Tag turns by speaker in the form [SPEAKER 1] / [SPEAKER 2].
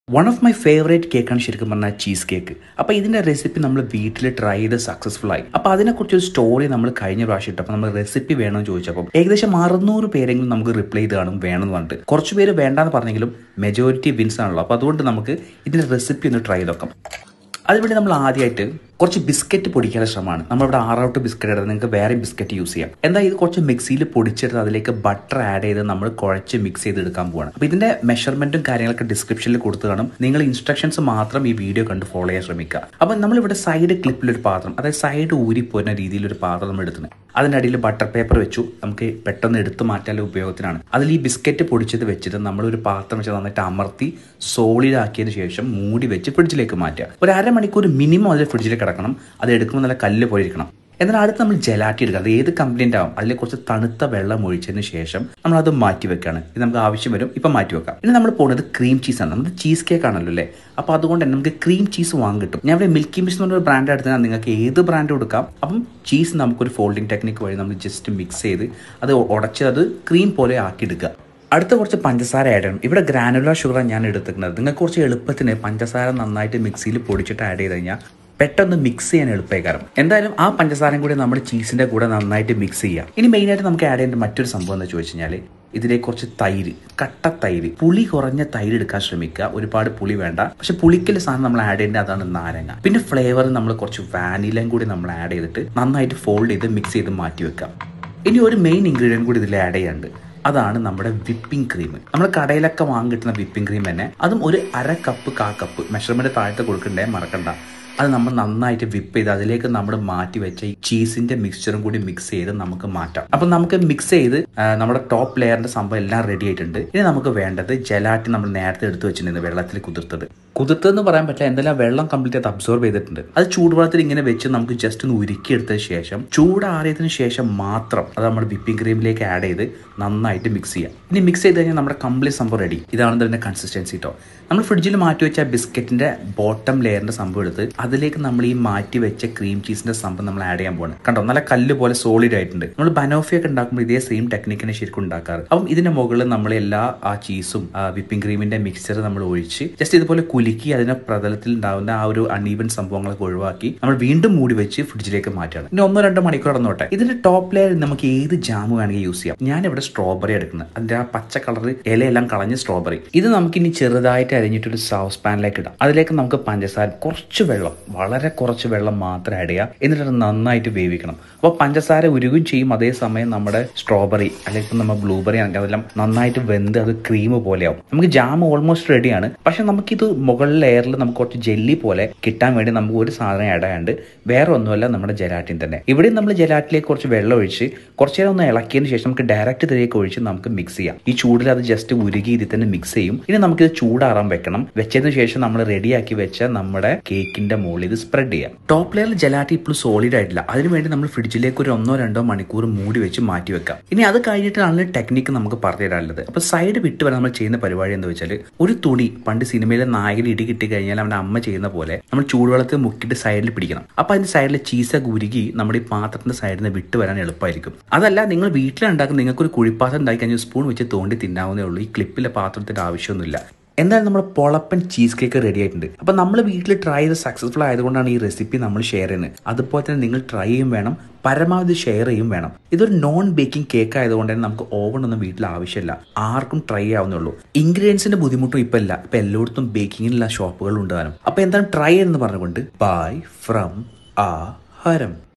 [SPEAKER 1] one of my favourite കേക്കാണ് ശരിക്കും പറഞ്ഞാൽ ചീസ് കേക്ക് അപ്പോൾ ഇതിന്റെ റെസിപ്പി നമ്മൾ വീട്ടിൽ ട്രൈ ചെയ്ത് സക്സസ്ഫുൾ ആയി അപ്പോൾ അതിനെക്കുറിച്ച് ഒരു സ്റ്റോറി നമ്മൾ കഴിഞ്ഞ പ്രാവശ്യം ഇട്ടപ്പോൾ നമ്മൾ റെസിപ്പി വേണമെന്ന് ചോദിച്ചപ്പോൾ ഏകദേശം അറുന്നൂറ് പേരെങ്കിലും നമുക്ക് റിപ്ലൈ ചെയ്ത് കാണും വേണമെന്ന് പറഞ്ഞിട്ട് കുറച്ച് പേര് വേണ്ടാന്ന് പറഞ്ഞെങ്കിലും മെജോറിറ്റി വിൻസ് ആണല്ലോ അപ്പോൾ അതുകൊണ്ട് നമുക്ക് ഇതിന്റെ റെസിപ്പി ഒന്ന് ട്രൈ ചെയ്ത് നോക്കാം അതിനുവേണ്ടി നമ്മൾ ആദ്യമായിട്ട് കുറച്ച് ബിസ്ക്കറ്റ് പൊടിക്കാനുള്ള ശ്രമമാണ് നമ്മളിവിടെ ആറൗട്ട് ബിസ്ക്കറ്റ് എടുത്ത് നിങ്ങൾക്ക് വേറെ ബിസ്ക്കറ്റ് യൂസ് ചെയ്യാം എന്താ ഇത് കുറച്ച് മിക്സിയിൽ പൊടിച്ചെടുത്ത് അതിലേക്ക് ബട്ടർ ആഡ് ചെയ്ത് നമ്മൾ കുഴച്ച് മിക്സ് ചെയ്ത് എടുക്കാൻ പോവാണ് അപ്പോൾ ഇതിന്റെ മെഷർമെന്റും കാര്യങ്ങളൊക്കെ ഡിസ്ക്രിപ്ഷനിൽ കൊടുത്തു കാണും നിങ്ങൾ ഇൻസ്ട്രക്ഷൻസ് മാത്രം ഈ വീഡിയോ കണ്ട് ഫോളോ ചെയ്യാൻ ശ്രമിക്കുക അപ്പോൾ നമ്മളിവിടെ സൈഡ് ക്ലിപ്പിൽ ഒരു പാത്രം അതായത് സൈഡ് ഊരിപ്പോരുന്ന രീതിയിൽ ഒരു പാത്രം നമ്മൾ എടുക്കുന്നത് അതിൻ്റെ അടിയിൽ ബട്ടർ പേപ്പർ വെച്ചു നമുക്ക് പെട്ടെന്ന് എടുത്തു മാറ്റാനുള്ള ഉപയോഗത്തിനാണ് അതിൽ ഈ ബിസ്ക്കറ്റ് പൊടിച്ചത് വെച്ചിട്ട് നമ്മൾ ഒരു പാത്രം വെച്ച് നന്നായിട്ട് അമർത്തി സോളിഡ് ആക്കിയതിന് ശേഷം മൂടി വെച്ച് ഫ്രിഡ്ജിലേക്ക് മാറ്റുക ഒരു അരമണിക്കൂർ മിനിമം അതിൽ ഫ്രിഡ്ജിൽ കിടക്കണം അത് എടുക്കുമ്പോൾ നല്ല കല്ല് പോലെ ഇരിക്കണം എന്നാൽ അടുത്ത് നമ്മൾ ജലാറ്റി എടുക്കുക അത് ഏത് കംപ്ലൈൻ്റ് ആവും അതിൽ കുറച്ച് തണുത്ത വെള്ളം ഒഴിച്ചതിന് ശേഷം നമ്മൾ അത് മാറ്റി വെക്കുകയാണ് ഇത് നമുക്ക് ആവശ്യം വരും ഇപ്പം മാറ്റി വെക്കാം ഇനി നമ്മൾ പോകുന്നത് ക്രീം ചീസാണ് നമുക്ക് ചീസ് കേക്ക് ആണല്ലോ അല്ലേ അപ്പോൾ അതുകൊണ്ട് തന്നെ നമുക്ക് ക്രീം ചീസ് വാങ്ങി കിട്ടും ഞാൻ ഇവിടെ മിൽക്കി മിസ് എന്ന് പറഞ്ഞൊരു ബ്രാൻഡ് എടുത്താൽ നിങ്ങൾക്ക് ഏത് ബ്രാൻഡ് കൊടുക്കാം അപ്പം ചീസ് നമുക്കൊരു ഫോൾഡിംഗ് ടെക്നിക്ക് വഴി നമ്മൾ ജസ്റ്റ് മിക്സ് ചെയ്ത് അത് ഉടച്ച് അത് ക്രീം പോലെ ആക്കിയെടുക്കുക അടുത്ത കുറച്ച് പഞ്ചസാര ആഡ് ചെയ്യണം ഇവിടെ ഗ്രാനുലർ ഷുഗറാണ് ഞാൻ എടുത്തിരിക്കുന്നത് നിങ്ങൾക്ക് കുറച്ച് എളുപ്പത്തിന് പഞ്ചസാര നന്നായിട്ട് മിക്സിയിൽ പൊടിച്ചിട്ട് ആഡ് ചെയ്ത് കഴിഞ്ഞാൽ പെട്ടെന്ന് മിക്സ് ചെയ്യാൻ എളുപ്പമായിക്കാരം എന്തായാലും ആ പഞ്ചസാരയും കൂടി നമ്മുടെ ചീസിന്റെ കൂടെ നന്നായിട്ട് മിക്സ് ചെയ്യാം ഇനി മെയിനായിട്ട് നമുക്ക് ആഡ് ചെയ്യേണ്ട മറ്റൊരു സംഭവം എന്ന് ചോദിച്ചു കഴിഞ്ഞാൽ ഇതിലേക്ക് കുറച്ച് തൈര് കട്ട തൈര് പുളി കുറഞ്ഞ തൈര് എടുക്കാൻ ശ്രമിക്കുക ഒരുപാട് പുളി വേണ്ട പക്ഷെ പുളിക്കൽ സാധനം നമ്മൾ ആഡ് ചെയ്യേണ്ടത് അതാണ് നാരങ്ങ പിന്നെ ഫ്ലേവർ നമ്മൾ കുറച്ച് വാനിലയും കൂടി നമ്മൾ ആഡ് ചെയ്തിട്ട് നന്നായിട്ട് ഫോൾഡ് ചെയ്ത് മിക്സ് ചെയ്ത് മാറ്റി വെക്കാം ഇനി ഒരു മെയിൻ ഇൻഗ്രീഡിയൻറ്റ് കൂടി ഇതിൽ ആഡ് ചെയ്യാണ്ട് അതാണ് നമ്മുടെ വിപ്പിംഗ് ക്രീം നമ്മൾ കടയിലൊക്കെ വാങ്ങി കിട്ടുന്ന വിപ്പിംഗ് ക്രീം തന്നെ അതും ഒരു അര കപ്പ് കാ കപ്പ് മെഷർമെന്റ് താഴത്ത് കൊടുക്കണ്ടേ മറക്കണ്ട അത് നമ്മൾ നന്നായിട്ട് വിപ്പ് ചെയ്ത് അതിലേക്ക് നമ്മൾ മാറ്റി വെച്ച ഈ ചീസിന്റെ മിക്സ്ചറും കൂടി മിക്സ് ചെയ്ത് നമുക്ക് മാറ്റാം അപ്പം നമുക്ക് മിക്സ് ചെയ്ത് നമ്മുടെ ടോപ്പ് ലെയറിന്റെ സംഭവം എല്ലാം റെഡി ആയിട്ടുണ്ട് ഇനി നമുക്ക് വേണ്ടത് ജലാറ്റി നമ്മൾ നേരത്തെ എടുത്തു വെച്ചിട്ടുണ്ട് വെള്ളത്തിൽ കുതിർത്തത് കുതിർത്തെന്ന് പറയാൻ പറ്റില്ല എന്തെല്ലാം വെള്ളം കംപ്ലീറ്റ് ആയിട്ട് അബ്സോർബ് ചെയ്തിട്ടുണ്ട് അത് ചൂടുവെള്ളത്തിൽ ഇങ്ങനെ വെച്ച് നമുക്ക് ജസ്റ്റ് ഒന്ന് ഉരുക്കിയെടുത്തതിന് ശേഷം ചൂടാറിയതിനു ശേഷം മാത്രം അത് നമ്മൾ വിപ്പിംഗ് ക്രീമിലേക്ക് ആഡ് ചെയ്ത് നന്നായിട്ട് മിക്സ് ചെയ്യാം ഇനി മിക്സ് ചെയ്ത് കഴിഞ്ഞാൽ നമ്മുടെ കംപ്ലീറ്റ് സംഭവം റെഡി ഇതാണ് ഇതിന്റെ കൺസിസ്റ്റൻസി കേട്ടോ നമ്മൾ ഫ്രിഡ്ജിൽ മാറ്റി വെച്ച ബിസ്ക്കറ്റിന്റെ ബോട്ടം ലെയറിന്റെ സംഭവം എടുത്ത് അതിലേക്ക് നമ്മൾ ഈ മാറ്റി വെച്ച ക്രീം ചീസിന്റെ സംഭവം നമ്മൾ ആഡ് ചെയ്യാൻ പോകണം കണ്ടോ നല്ല കല്ല് പോലെ സോളിഡ് ആയിട്ടുണ്ട് നമ്മൾ ബനോഫി ഒക്കെ ഉണ്ടാക്കുമ്പോൾ ഇതേ സെയിം ടെക്നിക്കിനെ ശരിക്കും ഉണ്ടാക്കാറ് അപ്പം ഇതിന്റെ മുകളിൽ നമ്മൾ എല്ലാ ആ ചീസും വിപ്പിംഗ് ക്രീമിന്റെ മിക്സ്ചർ നമ്മൾ ഒഴിച്ച് ജസ്റ്റ് ഇതുപോലെ കുലുക്കി അതിന്റെ പ്രതലത്തിൽ ഉണ്ടാവുന്ന ആ ഒരു അൺഈവൻ സംഭവങ്ങളൊക്കെ ഒഴിവാക്കി നമ്മൾ വീണ്ടും മൂടി വെച്ച് ഫ്രിഡ്ജിലേക്ക് മാറ്റണം ഇനി ഒന്നോ രണ്ടോ മണിക്കൂർ നടന്നോട്ടെ ഇതിന്റെ ടോപ്പ് ലെയർ നമുക്ക് ഏത് ജാം വേണമെങ്കിൽ യൂസ് ചെയ്യാം ഞാൻ ഇവിടെ സ്ട്രോബെറി എടുക്കുന്നത് അതിന്റെ ആ പച്ച കളർ ഇലയെല്ലാം കളഞ്ഞ് സ്ട്രോബെറി ഇത് നമുക്ക് ഇനി ചെറുതായിട്ട് അരിഞ്ഞിട്ടൊരു സൗസ് പാനിലേക്ക് ഇടാം അതിലേക്ക് നമുക്ക് പഞ്ചസാര കുറച്ച് വെള്ളം വളരെ കുറച്ച് വെള്ളം മാത്രം ആഡ് ചെയ്യുക എന്നിട്ട് അത് നന്നായിട്ട് വേവിക്കണം അപ്പോൾ പഞ്ചസാര ഉരുകും ചെയ്യും അതേസമയം നമ്മുടെ സ്ട്രോബെറി അല്ലെങ്കിൽ നമ്മൾ ബ്ലൂബെറി ആണെങ്കിൽ അതെല്ലാം നന്നായിട്ട് വെന്ത് അത് ക്രീം പോലെയാവും നമുക്ക് ജാം ഓൾമോസ്റ്റ് റെഡിയാണ് പക്ഷെ നമുക്കിത് മുകളിൽ ലെയറിൽ നമുക്ക് കുറച്ച് ജെല്ലി പോലെ കിട്ടാൻ വേണ്ടി നമുക്ക് ഒരു സാധനം ആഡ് ചെയ്യാണ്ട് വേറെ ഒന്നുമല്ല നമ്മുടെ ജലാറ്റിൻ തന്നെ ഇവിടെ നമ്മൾ ജലാറ്റിലേക്ക് കുറച്ച് വെള്ളം ഒഴിച്ച് കുറച്ച് നേരം ഒന്ന് ഇളക്കിയതിന് ശേഷം നമുക്ക് ഡയറക്റ്റ് ഇതിലേക്ക് ഒഴിച്ച് നമുക്ക് മിക്സ് ചെയ്യാം ഈ ചൂടിൽ അത് ജസ്റ്റ് ഉരുകി ഇതിൽ തന്നെ മിക്സ് ചെയ്യും ഇനി നമുക്കിത് ചൂടാറാൻ വെക്കണം വെച്ചതിന് ശേഷം നമ്മൾ റെഡിയാക്കി വെച്ച നമ്മുടെ കേക്കിന്റെ മുകളിൽ ഇത് സ്പ്രെഡ് ചെയ്യാം ടോപ്പ് ലെയറിൽ ജലാറ്റി ഇപ്പോഴും സോളിഡ് ആയിട്ടില്ല അതിനുവേണ്ടി നമ്മൾ ഫ്രിഡ്ജിലേക്ക് ഒരു ഒന്നോ രണ്ടോ മണിക്കൂർ മൂടി വെച്ച് മാറ്റി വെക്കാം ഇനി അത് കഴിഞ്ഞിട്ടാണ് ടെക്നിക്ക് നമുക്ക് പറഞ്ഞു തരാനുള്ളത് അപ്പൊ സൈഡ് വിട്ട് വരെ നമ്മൾ ചെയ്യുന്ന പരിപാടി എന്താ വെച്ചാൽ ഒരു തുണി പണ്ട് സിനിമയിലെ നായകൻ ഇടി കിട്ടി കഴിഞ്ഞാൽ അവന്റെ അമ്മ ചെയ്യുന്ന പോലെ നമ്മൾ ചൂടുവെള്ളത്തിൽ മുക്കിയിട്ട് സൈഡിൽ പിടിക്കണം അപ്പൊ അതിന്റെ സൈഡിൽ ചീസൊക്കെ ഉരുകി നമ്മുടെ ഈ പാത്രത്തിന്റെ സൈഡിൽ നിന്ന് വിട്ട് വരാൻ എളുപ്പമായിരിക്കും അതല്ല നിങ്ങൾ വീട്ടിലുണ്ടാക്കുന്ന നിങ്ങൾക്ക് ഒരു കുഴിപ്പാത്രം ഉണ്ടാക്കി കഴിഞ്ഞാൽ സ്പൂൺ വെച്ച് തോണ്ടി തിന്നാവുന്നേ ഉള്ളൂ ഈ ക്ലിപ്പിലെ പാത്രത്തിന്റെ ആവശ്യമൊന്നുമില്ല എന്തായാലും നമ്മുടെ പൊളപ്പൻ ചീസ് കേക്ക് റെഡി ആയിട്ടുണ്ട് അപ്പൊ നമ്മൾ വീട്ടിൽ ട്രൈ ചെയ്ത് സക്സസ്ഫുൾ ആയതുകൊണ്ടാണ് ഈ റെസിപ്പി നമ്മൾ ഷെയർ ചെയ്യുന്നത് അതുപോലെ തന്നെ നിങ്ങൾ ട്രൈ ചെയ്യും വേണം പരമാവധി ഷെയർ ചെയ്യും വേണം ഇതൊരു നോൺ ബേക്കിംഗ് കേക്ക് ആയതുകൊണ്ട് തന്നെ നമുക്ക് ഓവൺ ഒന്നും വീട്ടിൽ ആവശ്യമില്ല ആർക്കും ട്രൈ ചെയ്യാവുന്നുള്ളൂ ഇൻഗ്രീഡിയൻസിന്റെ ബുദ്ധിമുട്ടും ഇപ്പൊ ഇല്ല ഇപ്പൊ എല്ലായിടത്തും ബേക്കിങ്ങിലുള്ള ഷോപ്പുകൾ ഉണ്ടാകാനും അപ്പൊ എന്താണ് ട്രൈ എന്ന് പറഞ്ഞുകൊണ്ട് ബൈ ഫ്രം ആ ഹരം